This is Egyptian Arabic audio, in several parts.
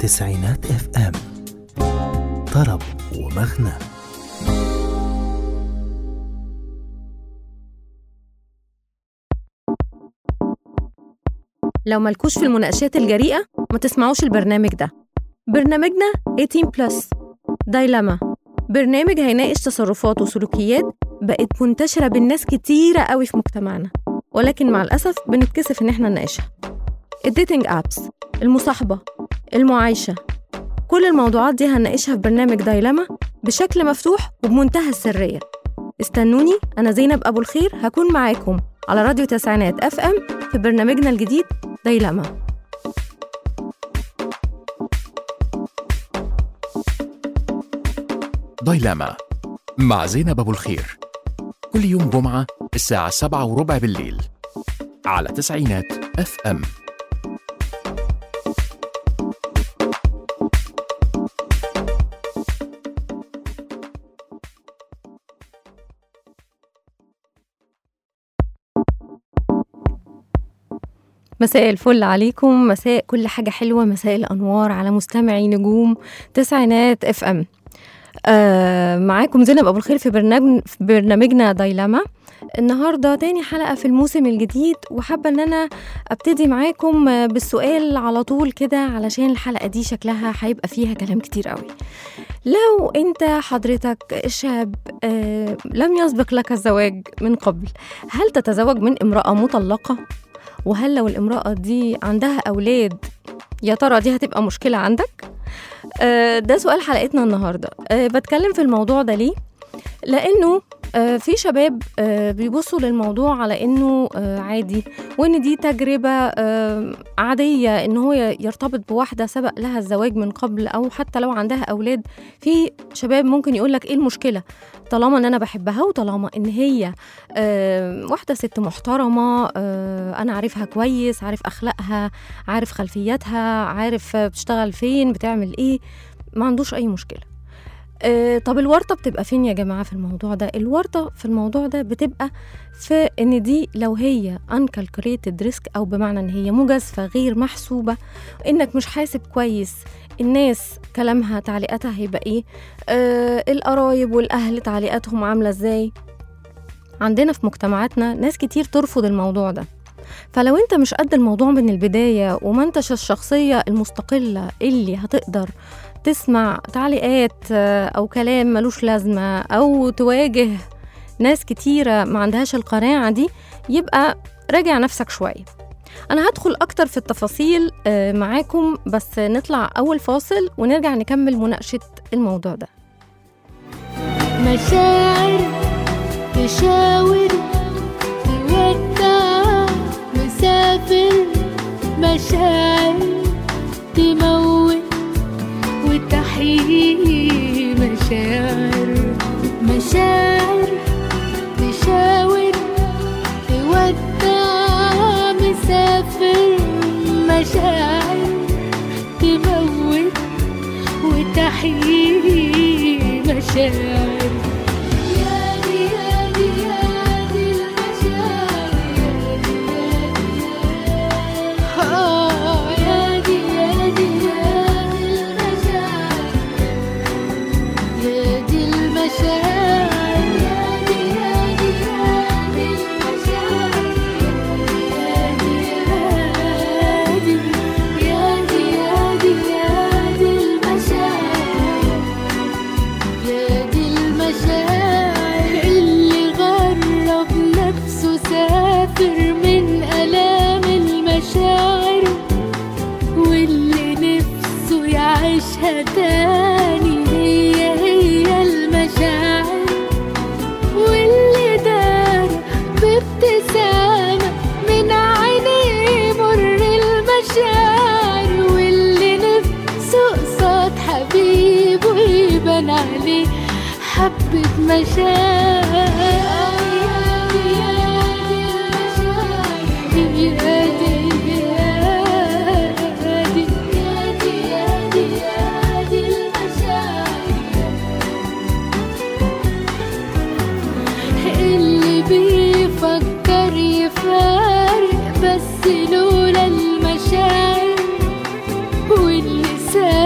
تسعينات اف ام طرب ومغنى لو مالكوش في المناقشات الجريئة ما تسمعوش البرنامج ده برنامجنا 18 بلس دايلاما برنامج هيناقش تصرفات وسلوكيات بقت منتشرة بين ناس كتيرة قوي في مجتمعنا ولكن مع الأسف بنتكسف إن احنا نناقشها الديتنج أبس المصاحبة المعايشة كل الموضوعات دي هنناقشها في برنامج دايلاما بشكل مفتوح وبمنتهى السرية استنوني أنا زينب أبو الخير هكون معاكم على راديو تسعينات اف ام في برنامجنا الجديد دايلاما دايلاما مع زينب أبو الخير كل يوم جمعة الساعة سبعة وربع بالليل على تسعينات اف ام مساء الفل عليكم مساء كل حاجة حلوة مساء الأنوار على مستمعي نجوم تسعينات اف ام آه معاكم زينب أبو الخير في برنامج في برنامجنا دايلاما النهاردة تاني حلقة في الموسم الجديد وحابة ان انا ابتدي معاكم آه، بالسؤال على طول كده علشان الحلقة دي شكلها هيبقى فيها كلام كتير قوي لو انت حضرتك شاب آه لم يسبق لك الزواج من قبل هل تتزوج من امرأة مطلقة وهل لو الامرأة دي عندها أولاد يا ترى دي هتبقى مشكلة عندك؟ آه، ده سؤال حلقتنا النهاردة آه، بتكلم في الموضوع ده ليه؟ لأنه آه، في شباب آه، بيبصوا للموضوع على انه آه، عادي وان دي تجربه آه، عاديه ان هو يرتبط بواحده سبق لها الزواج من قبل او حتى لو عندها اولاد في شباب ممكن يقول لك ايه المشكله طالما ان انا بحبها وطالما ان هي آه، واحده ست محترمه آه، انا عارفها كويس عارف اخلاقها عارف خلفياتها عارف آه، بتشتغل فين بتعمل ايه ما عندوش اي مشكله آه، طب الورطة بتبقى فين يا جماعة في الموضوع ده؟ الورطة في الموضوع ده بتبقى في إن دي لو هي uncalculated risk أو بمعنى إن هي مجازفة غير محسوبة إنك مش حاسب كويس الناس كلامها تعليقاتها هيبقى إيه؟ آه القرايب والأهل تعليقاتهم عاملة إزاي؟ عندنا في مجتمعاتنا ناس كتير ترفض الموضوع ده فلو انت مش قد الموضوع من البداية وما انتش الشخصية المستقلة اللي هتقدر تسمع تعليقات آه، أو كلام ملوش لازمة أو تواجه ناس كتيرة ما عندهاش القناعة دي يبقى راجع نفسك شوية أنا هدخل أكتر في التفاصيل آه، معاكم بس نطلع أول فاصل ونرجع نكمل مناقشة الموضوع ده مشاعر تشاور تودع مسافر مشاعر تموت وتحيي مشاعر مشاعر تشاور تودع مسافر مشاعر تموت وتحيي مشاعر يا دي يا دي يا دي المشاعر آه، يا دي يا دي يا دي المشاعر يا دي المشاعر يا دي يا دي يا دي المشاعر يا دي يا دي يا دي يا دي يا دي المشاعر يا دي المشاعر اللي غرب نفسه سافر من آلام المشاعر واللي نفسه يعيشها تاني هي هي المشاعر واللي دار بابتسامة من عينيه مر المشاعر واللي نفسه قصاد حبيبه يبان عليه حبة مشاعر اللي بيفكر يفارق بس لولا المشاعر واللي ساب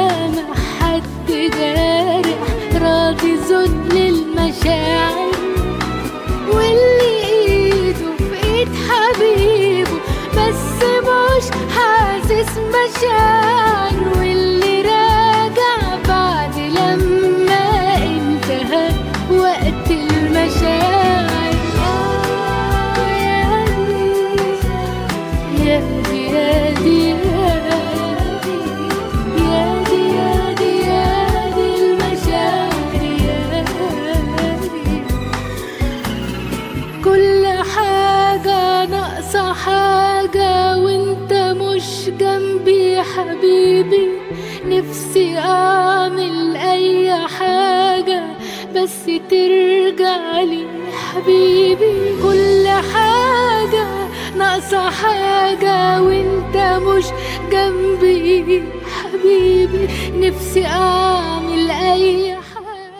نفسي اعمل اي حاجة بس ترجع لي حبيبي كل حاجة ناقصة حاجة وانت مش جنبي حبيبي نفسي اعمل اي حاجة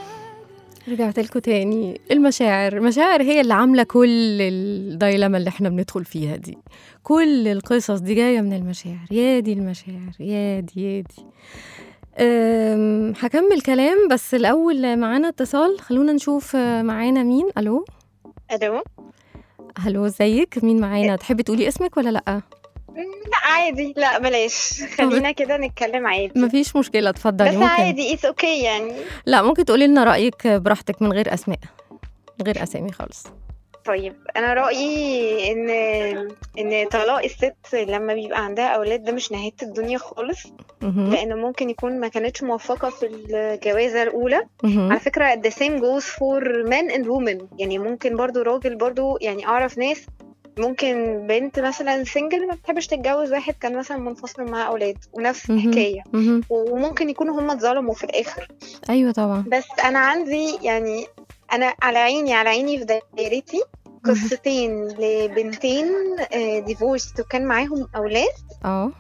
رجعت لكم تاني المشاعر المشاعر هي اللي عامله كل الدايلاما اللي احنا بندخل فيها دي كل القصص دي جايه من المشاعر يا دي المشاعر يا دي يا دي أم، هكمل كلام بس الاول معانا اتصال خلونا نشوف آه، معانا مين الو الو الو ازيك مين معانا تحبي تقولي اسمك ولا لا لا عادي لا بلاش خلينا كده نتكلم عادي مفيش مشكله اتفضلي بس ممكن عادي اتس اوكي يعني لا ممكن تقولي لنا رايك براحتك من غير اسماء من غير اسامي خالص طيب انا رايي ان ان طلاق الست لما بيبقى عندها اولاد ده مش نهايه الدنيا خالص مهم. لان ممكن يكون ما كانتش موفقه في الجوازه الاولى مهم. على فكره the same goes for men and women يعني ممكن برضو راجل برضو يعني اعرف ناس ممكن بنت مثلا سنجل ما بتحبش تتجوز واحد كان مثلا منفصل معاه اولاد ونفس مهم. الحكايه مهم. وممكن يكونوا هم اتظلموا في الاخر ايوه طبعا بس انا عندي يعني انا على عيني على عيني في دايرتي قصتين لبنتين ديفورس وكان معاهم اولاد اه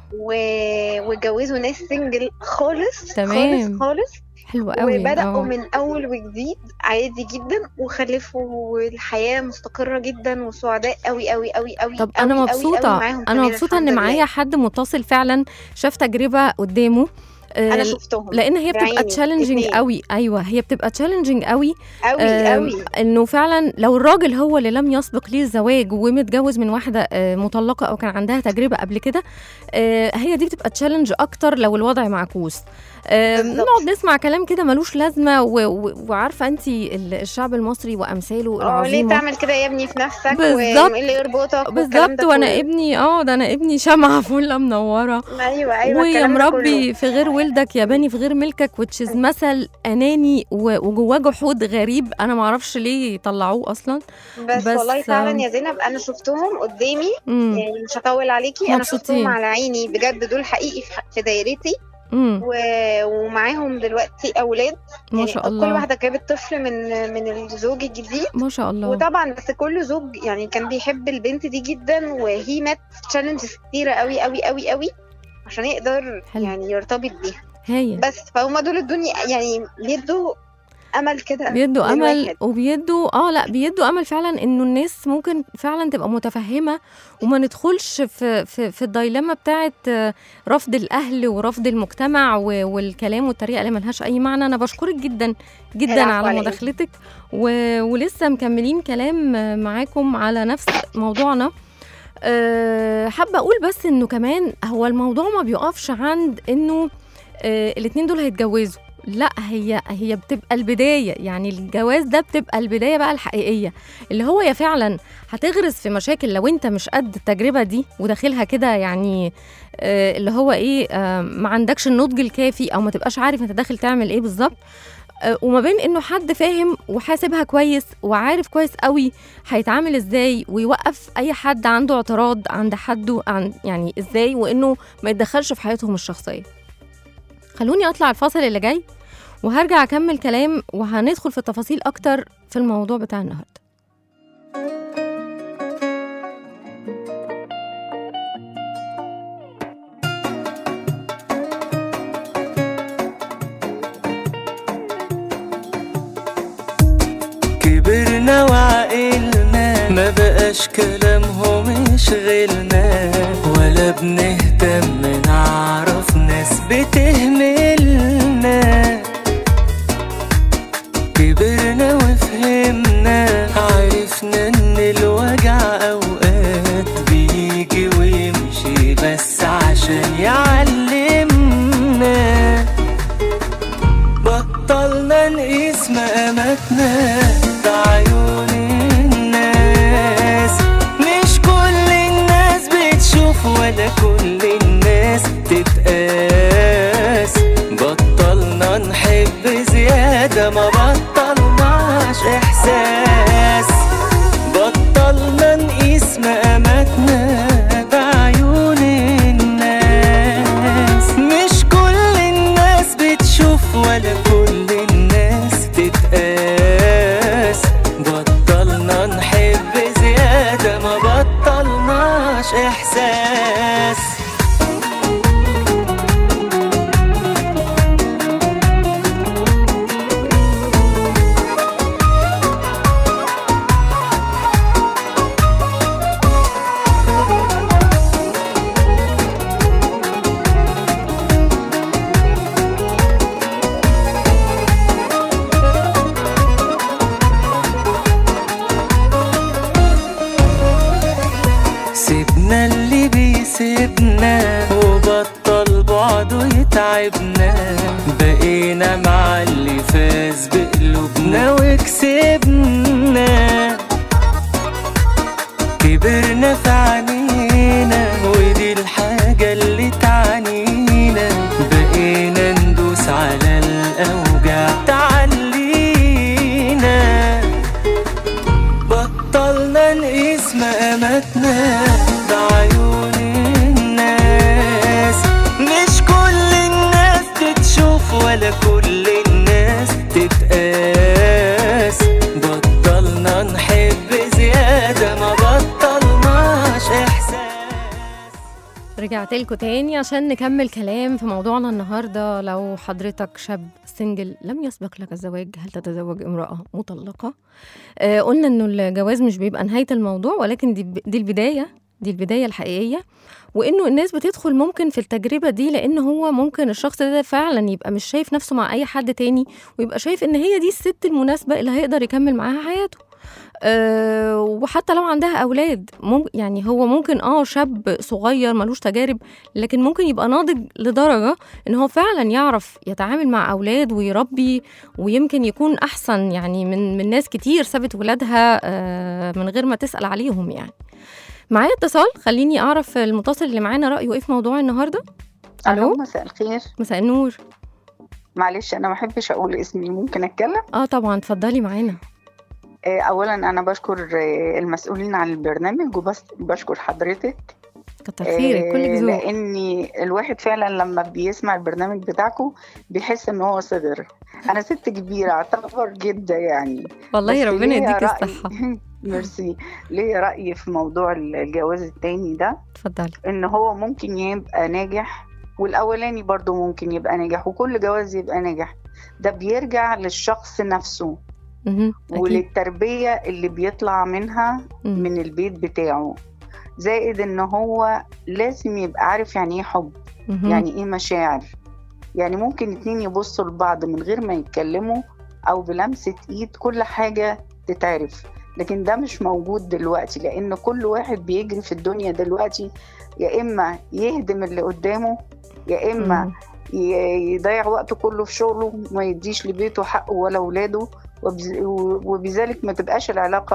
و- واتجوزوا ناس سنجل خالص تمام. خالص خالص حلو قوي وبداوا آه. من اول وجديد عادي جدا وخلفوا والحياه مستقره جدا وسعداء قوي قوي قوي قوي طب قوي انا قوي مبسوطه قوي معاهم انا كمان مبسوطه ان الحمد معايا لله. حد متصل فعلا شاف تجربه قدامه آه، انا شفتهم لان هي بتبقى بعيني، تشالنجينج اتنين. قوي ايوه هي بتبقى تشالنجينج قوي قوي آم، قوي انه فعلا لو الراجل هو اللي لم يسبق ليه الزواج ومتجوز من واحده آه، مطلقه او كان عندها تجربه قبل كده آه، هي دي بتبقى تشالنج اكتر لو الوضع معكوس آه، بالظبط. نقعد نسمع كلام كده ملوش لازمه و- و- وعارفه انت الشعب المصري وامثاله اه ليه العظيمه تعمل كده يا ابني في نفسك بالظبط. وايه اللي يربطك والكلام بالظبط ده وانا كله. ابني اه ده انا ابني شمعه فله منوره ايوه ايوه ويا الكلام ده مربي في غير ولدك يا بني في غير ملكك وتشيز مثل اناني و- وجواه جحود غريب انا ما اعرفش ليه يطلعوه اصلا كله. بس, بس، والله آم، فعلا يا زينب انا شفتهم قدامي امم يعني مش هطول عليكي انا مبسوطين. شفتهم على عيني بجد دول حقيقي في في دايرتي امم و... ومعاهم دلوقتي اولاد ما يعني شاء كل الله واحده جابت طفل من من الزوج الجديد ما شاء الله وطبعا بس كل زوج يعني كان بيحب البنت دي جدا وهي مات تشالنجز كتيره قوي قوي قوي قوي عشان يقدر حلو. يعني يرتبط بيها هايل بس فهم دول الدنيا يعني بيدوا امل كده بيدوا امل للواحد. وبيدوا اه لا بيدوا امل فعلا انه الناس ممكن فعلا تبقى متفهمه وما ندخلش في في, في الدايلاما بتاعه آه، رفض الاهل ورفض المجتمع و- والكلام والطريقه اللي ملهاش اي معنى انا بشكرك جدا جدا العفو على على إيه. مداخلتك و... ولسه مكملين كلام آه، معاكم على نفس موضوعنا أه حابه اقول بس انه كمان هو الموضوع ما بيقفش عند انه أه الاتنين دول هيتجوزوا لا هي هي بتبقى البدايه يعني الجواز ده بتبقى البدايه بقى الحقيقيه اللي هو يا فعلا هتغرس في مشاكل لو انت مش قد التجربه دي وداخلها كده يعني آه اللي هو ايه آه ما عندكش النضج الكافي او ما تبقاش عارف انت داخل تعمل ايه بالظبط آه وما بين انه حد فاهم وحاسبها كويس وعارف كويس قوي هيتعامل ازاي ويوقف اي حد عنده اعتراض عند حده عن يعني ازاي وانه ما يتدخلش في حياتهم الشخصيه خلوني اطلع الفاصل اللي جاي وهرجع اكمل كلام وهندخل في التفاصيل اكتر في الموضوع بتاع النهارده كبرنا وعقلنا ما بقاش كلامهم يشغلنا ولا بنهتم نعرف ناس بتهملنا كبرنا وفهمنا عرفنا ان الوجع اوقات بيجي ويمشي بس عشان يعلمنا بطلنا نقيس مقاماتنا بعيون الناس مش كل الناس بتشوف ولا كل الناس تتقاس بطلنا نحب زيادة ما بطلناش إحساس بطلنا نقيس مقاماتنا بعيون الناس مش كل الناس وكسبنا وبطل بعده يتعبنا بقينا مع اللي فاز بقلوبنا وكسبنا كبرنا في عينينا ودي الحاجة اللي تعنينا بقينا ندوس على الأوجع تعلينا بطلنا نقيس مقاماتنا بعيون الناس مش كل الناس تتشوف ولا كل الناس تتقاس بطلنا نحب زيادة ما بطلناش إحساس رجعت لكم تاني عشان نكمل كلام في موضوعنا النهارده لو حضرتك شاب سنجل لم يسبق لك الزواج هل تتزوج امرأة مطلقة؟ آه قلنا انه الجواز مش بيبقى نهاية الموضوع ولكن دي, دي البداية دي البداية الحقيقية وانه الناس بتدخل ممكن في التجربة دي لان هو ممكن الشخص ده فعلا يبقى مش شايف نفسه مع اي حد تاني ويبقى شايف ان هي دي الست المناسبة اللي هيقدر يكمل معاها حياته أه وحتى لو عندها اولاد ممكن يعني هو ممكن اه شاب صغير ملوش تجارب لكن ممكن يبقى ناضج لدرجه ان هو فعلا يعرف يتعامل مع اولاد ويربي ويمكن يكون احسن يعني من من ناس كتير سابت ولادها أه من غير ما تسال عليهم يعني معايا اتصال خليني اعرف المتصل اللي معانا رايه ايه في موضوع النهارده الو الو مساء الخير مساء النور معلش انا ما بحبش اقول اسمي ممكن اتكلم اه طبعا اتفضلي معانا آه، اولا انا بشكر آه، المسؤولين عن البرنامج وبس بشكر حضرتك كتر خيرك كلك آه، ذوق لاني الواحد فعلا لما بيسمع البرنامج بتاعكم بيحس ان هو صغر انا ست كبيره اعتبر جده يعني والله بس ربنا ليا يديك رأي- الصحه ميرسي ليا راي في موضوع الجواز التاني ده اتفضلي ان هو ممكن يبقى ناجح والاولاني برضو ممكن يبقى ناجح وكل جواز يبقى ناجح ده بيرجع للشخص نفسه مهم. اكيد وللتربية اللي بيطلع منها مم. من البيت بتاعه زائد ان هو لازم يبقى عارف يعني ايه حب مهم. يعني ايه مشاعر يعني ممكن اتنين يبصوا لبعض من غير ما يتكلموا او بلمسة ايد كل حاجة تتعرف لكن ده مش موجود دلوقتي لان كل واحد بيجري في الدنيا دلوقتي يا اما يهدم اللي قدامه يا اما مم. ي- يضيع وقته كله في شغله وما يديش لبيته حقه ولا اولاده وبز- وبذلك ما تبقاش العلاقة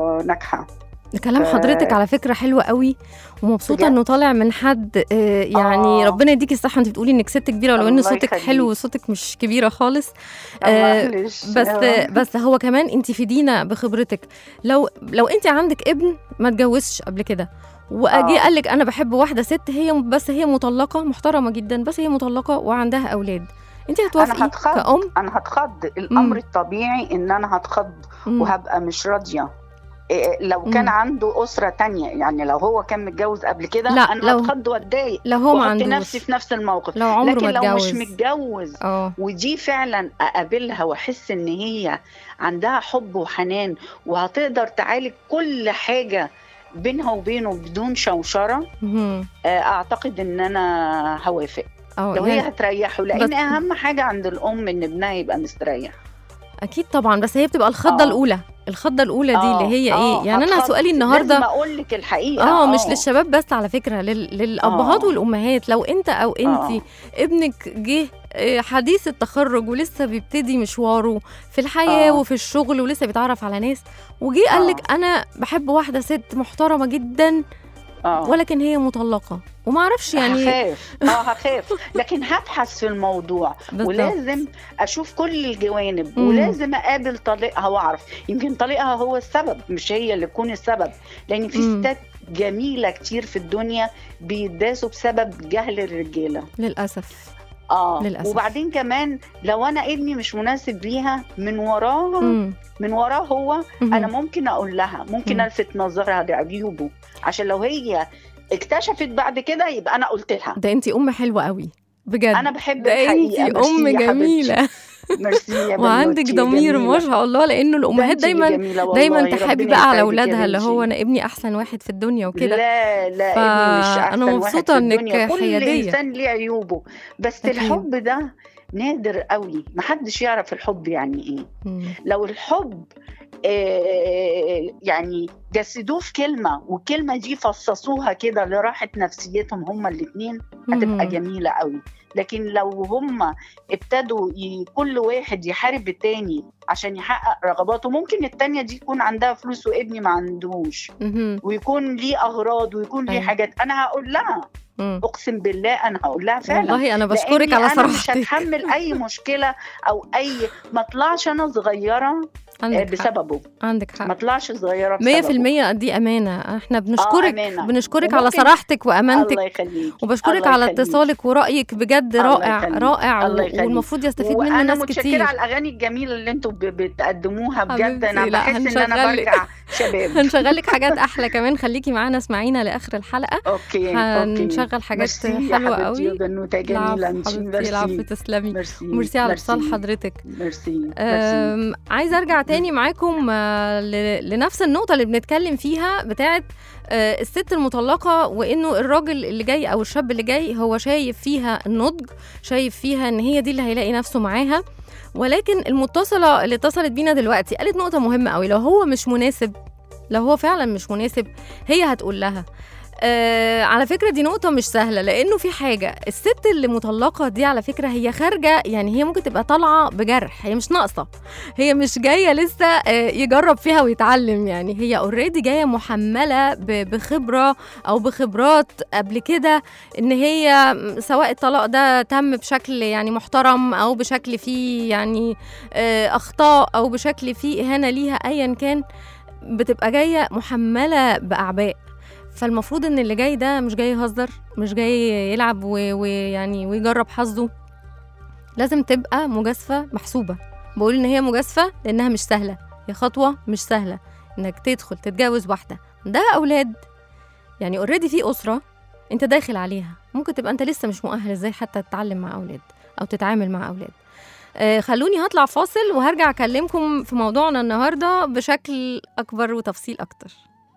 ناجحة كلام ف- حضرتك على فكرة حلوة قوي ومبسوطة بجد؟ انه طالع من حد آه، يعني آه. ربنا يديكي الصحة انت بتقولي انك ست كبيرة ولو ان الله صوتك يخليك. حلو وصوتك مش كبيرة خالص آه، معلش بس آه. بس هو كمان انت فيدينا بخبرتك لو لو انت عندك ابن ما اتجوزش قبل كده واجي آه. قال لك انا بحب واحده ست هي بس هي مطلقه محترمه جدا بس هي مطلقه وعندها اولاد انت هتوافقي انا هتخض كأم انا هتخض الامر مم. الطبيعي ان انا هتخض مم. وهبقى مش راضيه إيه، لو كان مم. عنده اسره تانية يعني لو هو كان متجوز قبل كده لا، انا لو- هتخض واتضايق لو هو ما واحط عندوش نفسي في نفس الموقف لو عمره ما لكن لو مش اتجوز متجوز اه ودي فعلا اقابلها واحس ان هي عندها حب وحنان وهتقدر تعالج كل حاجه بينها وبينه بدون شوشره مهم. آه، اعتقد ان انا هوافق اه لو يعني هي هتريحه لان بس- اهم حاجه عند الام ان ابنها يبقى مستريح اكيد طبعا بس هي بتبقى الخضه آه. الاولى الخضه الاولى دي آه، اللي هي آه، ايه يعني انا هتخض. سؤالي لازم النهارده اقول لك الحقيقه اه مش للشباب بس على فكره لل... للابهات آه. والامهات لو انت او انت آه. ابنك جه آه، حديث التخرج ولسه بيبتدي مشواره في الحياه آه. وفي الشغل ولسه بيتعرف على ناس وجي قال آه. لك انا بحب واحده ست محترمه جدا آه. ولكن هي مطلقه وما اعرفش يعني هخاف اه هخاف لكن هبحث في الموضوع بالظبط. ولازم اشوف كل الجوانب مم. ولازم اقابل طليقها واعرف يمكن طليقها هو السبب مش هي اللي تكون السبب لان في مم. ستات جميله كتير في الدنيا بيداسوا بسبب جهل الرجاله للاسف اه للأسف. وبعدين كمان لو انا ابني مش مناسب ليها من وراه مم. من وراه هو مهم. انا ممكن اقول لها ممكن مم. الفت نظرها لعيوبه عشان لو هي اكتشفت بعد كده يبقى انا قلت لها ده انت ام حلوه قوي بجد انا بحب ده الحقيقه انت ميرسي ام يا حبيبتي. جميله ميرسي يا وعندك بنوتي يا ضمير ما جميلة. شاء الله لانه ده الامهات انت اللي دايما جميلة والله، دايما تحبي ربنا بقى على يسعدك يا اولادها اللي هو بنتي. انا ابني احسن واحد في الدنيا وكده لا لا فا ابني مش احسن أنا واحد مبسوطة في إنك الدنيا. كل حيادية. انسان ليه عيوبه بس أكيد. الحب ده نادر قوي محدش يعرف الحب يعني ايه مم. لو الحب آه، يعني جسدوه في كلمه والكلمه دي فصصوها كده لراحه نفسيتهم هما الاثنين هتبقى مم. جميله قوي لكن لو هم ابتدوا ي... كل واحد يحارب التاني عشان يحقق رغباته ممكن التانية دي يكون عندها فلوس وابني ما عندوش مهم. ويكون ليه اغراض ويكون ليه أيوة. حاجات انا هقول لها مم. اقسم بالله انا هقول لها فعلا والله انا بشكرك لأني على انا مش صراحتك هتحمل اي مشكله او اي ما اطلعش انا صغيره آه، عندك حق بسببه عندك ما حق اطلعش صغيره مية بسببه في المية دي أمانة احنا بنشكرك أمانة. بنشكرك على وممكن- صراحتك وأمانتك الله يخليك وبشكرك الله على يخليك. اتصالك ورأيك بجد الله رائع يخليك. رائع الله و- يخليك. والمفروض يستفيد منه وانا ناس متشكره كتير على الاغاني الجميله اللي انتوا ب- بتقدموها بجد حبيبتي، انا لا، بحس ان انا هنشغل- برجع شباب هنشغلك حاجات أحلى كمان خليكي معانا اسمعينا لآخر الحلقة اوكي اوكي هنشغل حاجات ميرسي يا حلوة حبيبتي قوي يا بنوته جميله العفو انتي حبيبتي العفو ميرسي تسلمي ميرسي ميرسي على اتصال ميرسي. حضرتك ميرسي ميرسي أم، عايزه ارجع تاني معاكم آه، ل- لنفس النقطه اللي بنتكلم فيها بتاعه آه، الست المطلقه وانه الراجل اللي جاي او الشاب اللي جاي هو شايف فيها النضج شايف فيها ان هي دي اللي هيلاقي نفسه معاها ولكن المتصله اللي اتصلت بينا دلوقتي قالت نقطه مهمه قوي لو هو مش مناسب لو هو فعلا مش مناسب هي هتقول لها آه على فكرة دي نقطة مش سهلة لأنه في حاجة الست اللي مطلقة دي على فكرة هي خارجة يعني هي ممكن تبقى طالعة بجرح هي مش ناقصة هي مش جاية لسه آه يجرب فيها ويتعلم يعني هي اوريدي جاية محملة ب- بخبرة أو بخبرات قبل كده إن هي سواء الطلاق ده تم بشكل يعني محترم أو بشكل فيه يعني آه أخطاء أو بشكل فيه إهانة ليها أيا كان بتبقى جاية محملة بأعباء فالمفروض ان اللي جاي ده مش جاي يهزر مش جاي يلعب و- ويعني ويجرب حظه لازم تبقى مجازفة محسوبة بقول ان هي مجازفة لانها مش سهلة هي خطوة مش سهلة انك تدخل تتجوز واحدة ده اولاد يعني اوريدي في اسرة انت داخل عليها ممكن تبقى انت لسه مش مؤهل ازاي حتى تتعلم مع اولاد او تتعامل مع اولاد آه خلوني هطلع فاصل وهرجع اكلمكم في موضوعنا النهارده بشكل اكبر وتفصيل اكتر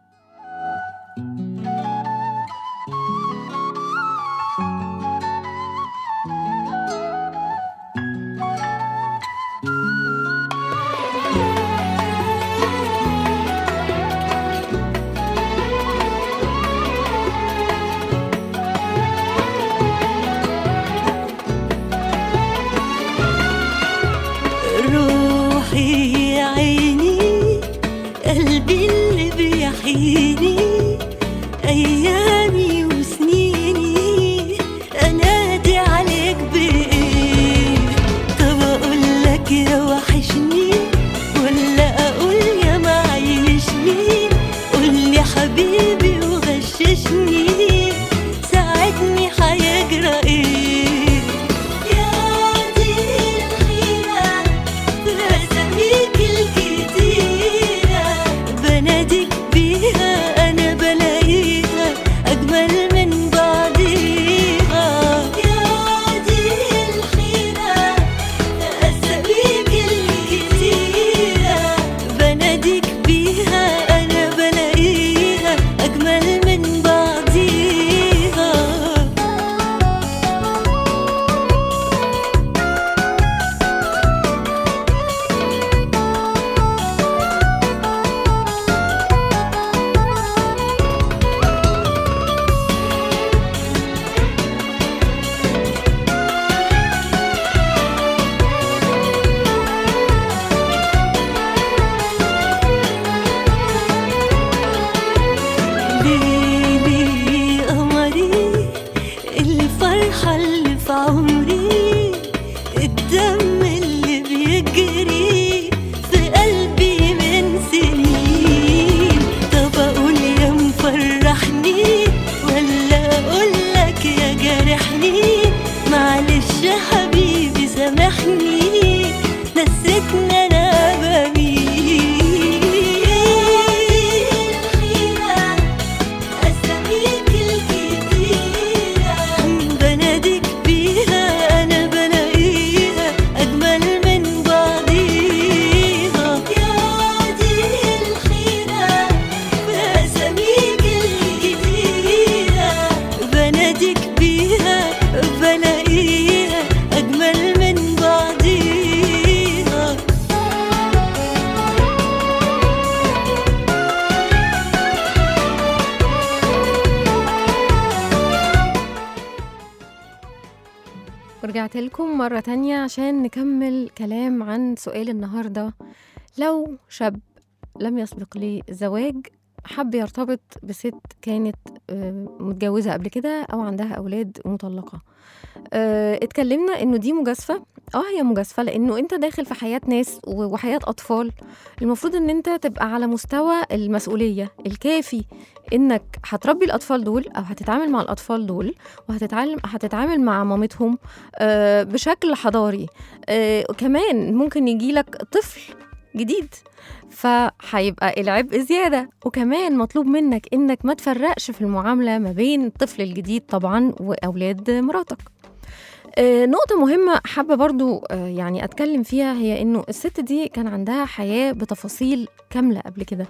روحي يا عيني قلبي اللي بيحييني أيامي وسنيني أنادي عليك بإيه طب أقول لك يا وحشني ولا أقول يا معيشني قول لي حبيبي وغششني ساعدني هيجرى إيه يا دي الحيرة بأساميك الكتيرة بناديك بيها ورجعت لكم مرة تانية عشان نكمل كلام عن سؤال النهاردة لو شاب لم يسبق لي الزواج حب يرتبط بست كانت آه، متجوزة قبل كده أو عندها أولاد ومطلقة آه، اتكلمنا إنه دي مجازفة اه هي مجازفة لأنه أنت داخل في حياة ناس و- وحياة أطفال المفروض إن أنت تبقى على مستوى المسؤولية الكافي إنك هتربي الأطفال دول أو هتتعامل مع الأطفال دول وهتتعلم هتتعامل مع مامتهم آه، بشكل حضاري آه، كمان ممكن يجيلك طفل جديد فهيبقى العبء زيادة وكمان مطلوب منك إنك ما تفرقش في المعاملة ما بين الطفل الجديد طبعا وأولاد مراتك آه، نقطة مهمة حابة برضو آه، يعني أتكلم فيها هي إنه الست دي كان عندها حياة بتفاصيل كاملة قبل كده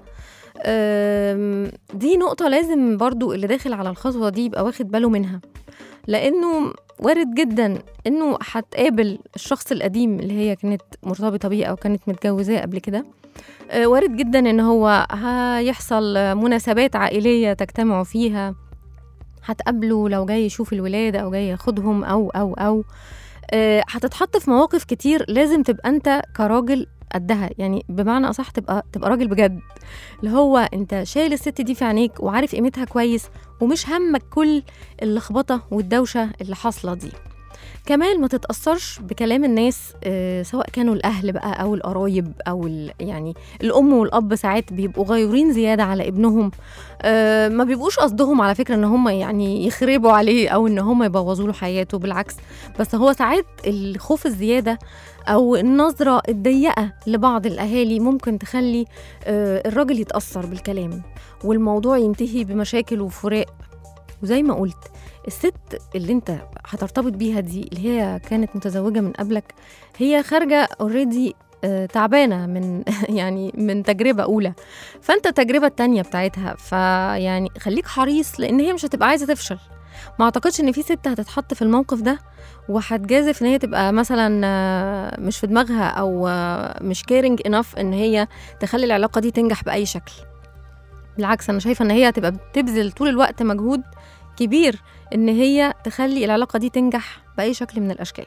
آم، دي نقطة لازم برضو اللي داخل على الخطوة دي يبقى واخد باله منها لأنه وارد جدا إنه هتقابل الشخص القديم اللي هي كانت مرتبطة بيه أو كانت متجوزاه قبل كده آه، وارد جدا إن هو هيحصل آه، مناسبات عائلية تجتمعوا فيها هتقابله لو جاي يشوف الولاد أو جاي ياخدهم أو أو أو آه، هتتحط في مواقف كتير لازم تبقى أنت كراجل قدها يعني بمعنى أصح تبقى تبقى راجل بجد اللي هو أنت شايل الست دي في عينيك وعارف قيمتها كويس ومش همك كل اللخبطة والدوشة اللي حاصلة دي كمان ما تتأثرش بكلام الناس آه، سواء كانوا الأهل بقى أو القرايب أو ال- يعني الأم والأب ساعات بيبقوا غيورين زيادة على ابنهم آه، ما بيبقوش قصدهم على فكرة إن هم يعني يخربوا عليه أو إن هم يبوظوا له حياته بالعكس بس هو ساعات الخوف الزيادة أو النظرة الضيقة لبعض الأهالي ممكن تخلي آه، الراجل يتأثر بالكلام والموضوع ينتهي بمشاكل وفراق وزي ما قلت الست اللي انت هترتبط بيها دي اللي هي كانت متزوجة من قبلك هي خارجة اوريدي تعبانة من يعني من تجربة أولى فأنت التجربة التانية بتاعتها فيعني خليك حريص لأن هي مش هتبقى عايزة تفشل ما أعتقدش إن في ست هتتحط في الموقف ده وهتجازف إن هي تبقى مثلا آه، مش في دماغها أو آه، مش كيرنج انف إن هي تخلي العلاقة دي تنجح بأي شكل بالعكس أنا شايفة إن هي هتبقى بتبذل طول الوقت مجهود كبير ان هي تخلي العلاقه دي تنجح باي شكل من الاشكال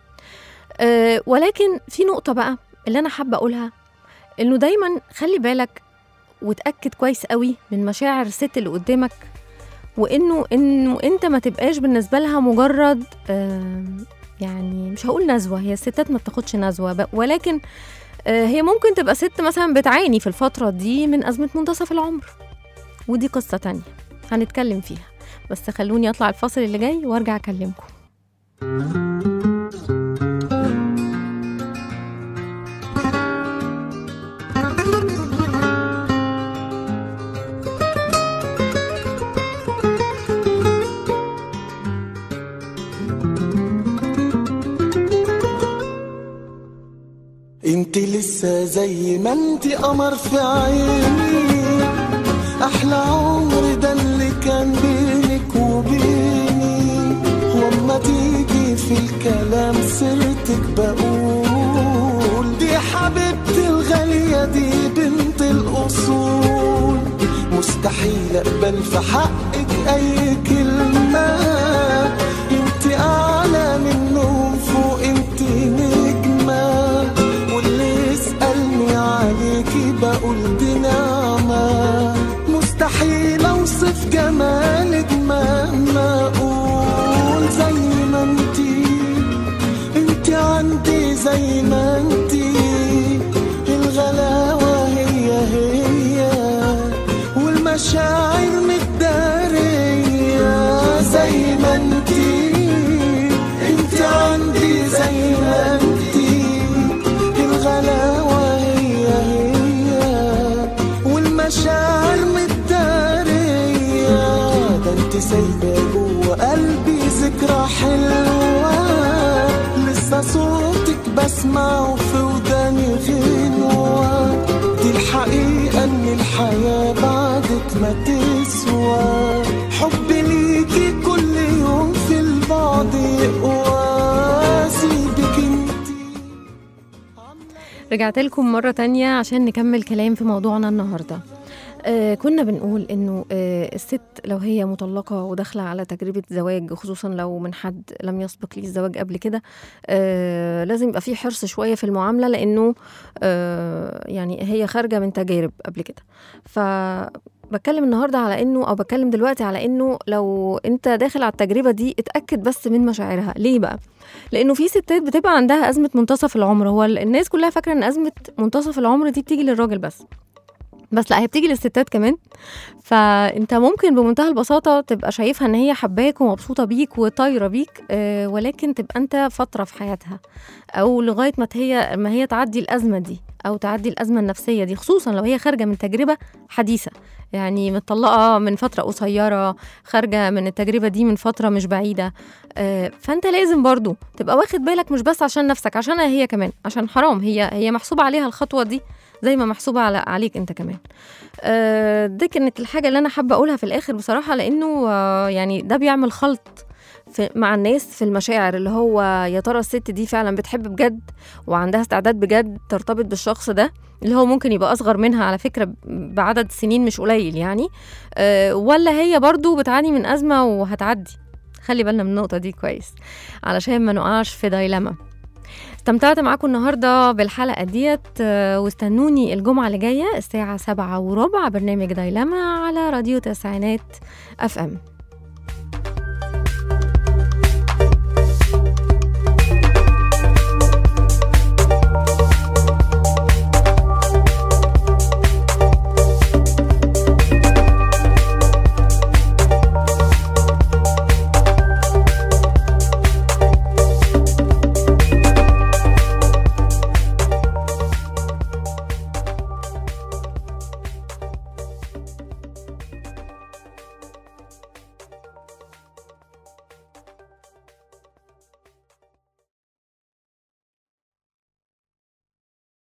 أه ولكن في نقطه بقى اللي انا حابه اقولها انه دايما خلي بالك وتاكد كويس قوي من مشاعر الست اللي قدامك وانه انه انت ما تبقاش بالنسبه لها مجرد آه يعني مش هقول نزوه هي الستات ما بتاخدش نزوه ب- ولكن آه هي ممكن تبقى ست مثلا بتعاني في الفتره دي من ازمه منتصف العمر ودي قصه تانية هنتكلم فيها بس خلوني اطلع الفاصل اللي جاي وارجع اكلمكم انت لسه زي ما انت قمر في عيني احلى عمر ده اللي كان بينك وبيني واما تيجي في الكلام سيرتك بقول دي حبيبتي الغالية دي بنت الاصول مستحيل اقبل في حقك اي كلمة انت اعلى منهم فوق انت نجمة واللي يسألني عليكي بقول دي نعمة مستحيل اوصف جمالك مهما اقول زي ما انتي انتي عندي زي ما انتي الغلاوة هي هي والمشاعر متدارية زي ما انتي انتي عندي زي ما انتي الغلاوة هي هي والمشاعر متدارية ده انت سايبة جوه قلبي ذكرى حلوة لسه صوتك بسمعه في وداني غنوة دي الحقيقة ان الحياة بعدك ما تسوى حبي ليكي كل يوم في البعد يقوى سيبك انتي رجعت لكم مرة تانية عشان نكمل كلام في موضوعنا النهاردة آه كنا بنقول انه آه الست لو هي مطلقه وداخله على تجربه زواج خصوصا لو من حد لم يسبق ليه الزواج قبل كده آه لازم يبقى في حرص شويه في المعامله لانه آه يعني هي خارجه من تجارب قبل كده ف بتكلم النهارده على انه او بتكلم دلوقتي على انه لو انت داخل على التجربه دي اتاكد بس من مشاعرها ليه بقى لانه في ستات بتبقى عندها ازمه منتصف العمر هو الناس كلها فاكره ان ازمه منتصف العمر دي بتيجي للراجل بس بس لا هي بتيجي للستات كمان فانت ممكن بمنتهى البساطه تبقى شايفها ان هي حباك ومبسوطه بيك وطايره بيك آه، ولكن تبقى انت فتره في حياتها او لغايه ما هي ما هي تعدي الازمه دي او تعدي الازمه النفسيه دي خصوصا لو هي خارجه من تجربه حديثه يعني متطلقه من فتره قصيره خارجه من التجربه دي من فتره مش بعيده آه، فانت لازم برضو تبقى واخد بالك مش بس عشان نفسك عشانها هي كمان عشان حرام هي هي محسوبه عليها الخطوه دي زي ما محسوبه على عليك انت كمان آه، دي كانت الحاجه اللي انا حابه اقولها في الاخر بصراحه لانه آه، يعني ده بيعمل خلط في مع الناس في المشاعر اللي هو يا ترى الست دي فعلا بتحب بجد وعندها استعداد بجد ترتبط بالشخص ده اللي هو ممكن يبقى اصغر منها على فكره بعدد سنين مش قليل يعني أه ولا هي برضو بتعاني من ازمه وهتعدي خلي بالنا من النقطه دي كويس علشان ما نقعش في دايلما استمتعت معاكم النهارده بالحلقه ديت آه، واستنوني الجمعه اللي جايه الساعه سبعة وربع برنامج دايلما على راديو تسعينات اف ام